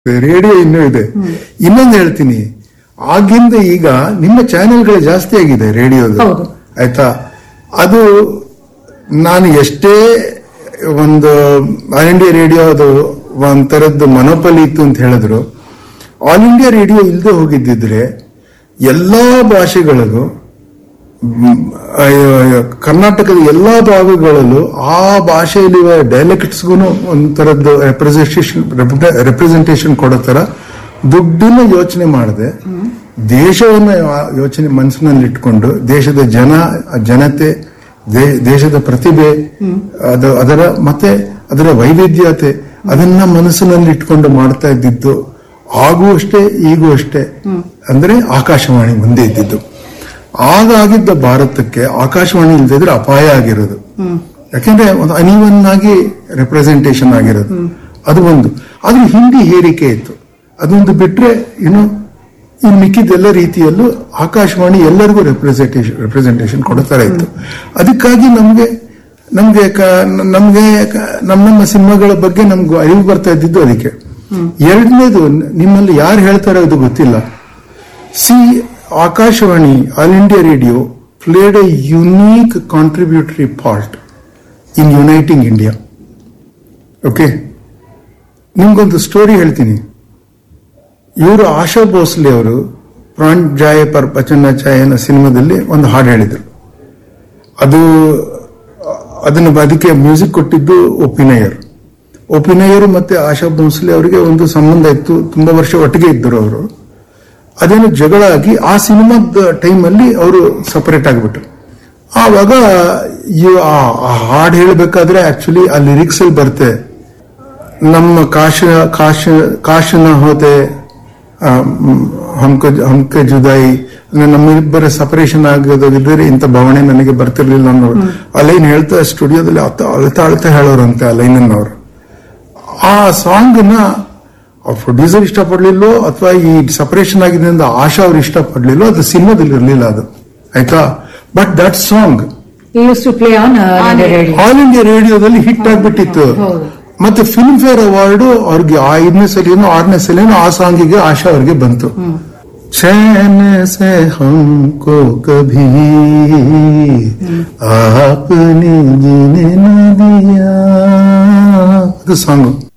Radio ಇನ್ನೂ ಇದೆ ಇನ್ನೊಂದು ಹೇಳ್ತೀನಿ ಆಗಿಂದ ಈಗ ನಿಮ್ಮ ಚಾನೆಲ್ಗಳು ಜಾಸ್ತಿ ಆಗಿದೆ ರೇಡಿಯೋದು ಹೌದು. ಆಯ್ತಾ ಅದು ನಾನು ಎಷ್ಟೇ ಒಂದು ಆಲ್ ಇಂಡಿಯಾ ರೇಡಿಯೋ ಅದು ಒಂಥರದ್ದು ಮನೋಪಲಿ ಇತ್ತು ಅಂತ ಹೇಳಿದ್ರು ಆಲ್ ಇಂಡಿಯಾ ರೇಡಿಯೋ ಇಲ್ಲದೆ ಹೋಗಿದ್ದಿದ್ರೆ ಎಲ್ಲಾ ಭಾಷೆಗಳಿಗೂ ಮ್, ಅಯ್ಯೋ, ಅಯ್ಯೋ, ಕರ್ನಾಟಕದ ಎಲ್ಲಾ ಭಾಗಗಳಲ್ಲೂ ಆ ಭಾಷೆಯಲ್ಲಿ ಡೈಲೆಕ್ಟ್ಸ್ಗೂ ಒಂಥರದ್ದು ರೆಪ್ರೆಸೆಂಟೇಷನ್ ರೆಪ್ರೆಸೆಂಟೇಷನ್ ಕೊಡೋ ತರ ದುಡ್ಡನ್ನ ಯೋಚನೆ ಮಾಡದೆ ದೇಶವನ್ನ ಯೋಚನೆ ಮನಸ್ಸಿನಲ್ಲಿ ಇಟ್ಕೊಂಡು ದೇಶದ ಜನ ಜನತೆ ದೇ- ದೇಶದ ಪ್ರತಿಭೆ ಅದು ಅದರ ಮತ್ತೆ ಅದರ ವೈವಿಧ್ಯತೆ ಅದನ್ನ ಮನಸ್ಸಿನಲ್ಲಿ ಇಟ್ಕೊಂಡು ಮಾಡ್ತಾ ಇದ್ದಿದ್ದು ಆಗೂ ಅಷ್ಟೇ ಈಗೂ ಅಷ್ಟೇ ಅಂದ್ರೆ ಆಕಾಶವಾಣಿ ಮುಂದೆ ಇದ್ದಿದ್ದು ಆಗ ಆಗಿದ್ದ ಭಾರತಕ್ಕೆ ಆಕಾಶವಾಣಿ ಇಲ್ದಿದ್ರೆ ಅಪಾಯ ಆಗಿರೋದು ಯಾಕೆಂದ್ರೆ ಒಂದು ಅನಿವನ್ ಆಗಿ ರೆಪ್ರೆಸೆಂಟೇಷನ್ ಆಗಿರೋದು ಅದು ಒಂದು ಆದ್ರೆ ಹಿಂದಿ ಹೇರಿಕೆ ಇತ್ತು ಅದೊಂದು ಬಿಟ್ರೆ ಏನು ಇನ್ನು ಮಿಕ್ಕಿದ್ದೆಲ್ಲ ರೀತಿಯಲ್ಲೂ ಆಕಾಶವಾಣಿ ಎಲ್ಲರಿಗೂ ರೆಪ್ರೆಸೆಂಟೇಷನ್ ರೆಪ್ರೆಸೆಂಟೇಷನ್ ಕೊಡೋ ತರ ಇತ್ತು ಅದಕ್ಕಾಗಿ ನಮ್ಗೆ ನಮ್ಗೆ ಕ- ನಮ್ಗೆ ಕ- ನಮ್ಮ ನಮ್ಮ ಸಿನಿಮಾಗಳ ಬಗ್ಗೆ ನಮ್ಗೆ ಅರಿವು ಬರ್ತಾ ಇದ್ದಿದ್ದು ಅದಕ್ಕೆ ಎರಡನೇದು ನಿಮ್ಮಲ್ಲಿ ಯಾರು ಹೇಳ್ತಾರೋ ಅದು ಗೊತ್ತಿಲ್ಲ ಸಿ Akashvani all India radio played a unique contributory part in uniting India okay ನಿಮ್ಗೊಂದು ಸ್ಟೋರಿ ಹೇಳ್ತೀನಿ ಇವರು ಆಶಾ ಭೋಸ್ಲೆ ಅವರು ಪ್ರಾಣ್ ಜಾಯ ಪರ್ ಪಚನ ಚಾಯ ಅನ್ನೋ ಸಿನಿಮಾದಲ್ಲಿ ಒಂದು ಹಾಡು ಹೇಳಿದರು ಅದು ಅದನ್ನು ಅದಕ್ಕೆ ಮ್ಯೂಸಿಕ್ ಕೊಟ್ಟಿದ್ದು ಒಪಿನಯರ್ ಒಪಿನಯರ್ ಮತ್ತೆ ಆಶಾ ಭೋಸ್ಲೆ ಅವರಿಗೆ ಒಂದು ಸಂಬಂಧ ಇತ್ತು ತುಂಬಾ ವರ್ಷ ಒಟ್ಟಿಗೆ ಇದ್ದರು ಅವರು ಅದೇನು ಜಗಳ ಆಗಿ ಆ ಸಿನಿಮಾದ ಟೈಮಲ್ಲಿ ಅವರು ಸಪರೇಟ್ ಆಗಿಬಿಟ್ರು ಆವಾಗ ಇವ್- ಆ ಆ ಹಾಡು ಹೇಳಬೇಕಾದ್ರೆ ಆಕ್ಚುಲಿ ಆ ಲಿರಿಕ್ಸ್ ಅಲ್ಲಿ ಬರುತ್ತೆ ನಮ್ಮ ಕಾಶ ಕಾಶ ಕಾಶನ ಹೋದೆ ಆ, ಮ್, ಹಮ್ಕ ಹಮ್ಕೆ ಜುದಾಯಿ ಅಂದ್ರೆ ನಮ್ಮಿಬ್ಬರ ಸಪರೇಷನ್ ಆಗೋದಿದ್ರೆ ಇಂಥ ಭಾವನೆ ನನಗೆ ಬರ್ತಿರ್ಲಿಲ್ಲ ಅನ್ನೋರು ಆ ಲೈನ್ ಹೇಳ್ತಾ ಸ್ಟುಡಿಯೋದಲ್ಲಿ ಅಳ್ತಾ ಅಳ್ತಾ ಅಳ್ತಾ ಹೇಳೋರಂತೆ ಆ ಲೈನ್ ಅವರು ಆ ಸಾಂಗ್ ನ ಪ್ರೊಡ್ಯೂಸರ್ ಇಷ್ಟಪಡ್ಲಿಲ್ಲೋ ಅಥವಾ ಈ ಸಪರೇಷನ್ ಆಗಿದೆ ಅಂತ ಆಶಾ ಅವ್ರು ಇಷ್ಟಪಡ್ಲಿಲ್ಲೋ ಅದು ಸಿನಿಮಾದಲ್ಲಿ ಇರಲಿಲ್ಲ ಅದು ಆಯ್ತಾ but that song used to play on radio all India ರೇಡಿಯೋದಲ್ಲಿ ಹಿಟ್ ಆಗ್ಬಿಟ್ಟಿತ್ತು ಹೌದು. ಮತ್ತೆ ಫಿಲ್ಮ್ ಫೇರ್ ಅವಾರ್ಡ್ ಅವ್ರಿಗೆ ಆ ಐದನೇ ಸಲಿನೋ ಆರನೇ ಸಲಿನೋ ಆ ಸಾಂಗಿಗೆ ಆಶಾ ಅವ್ರಿಗೆ ಬಂತು ಚैन से हमको कभी आपने जीने न दिया ಅದು ಸಾಂಗ್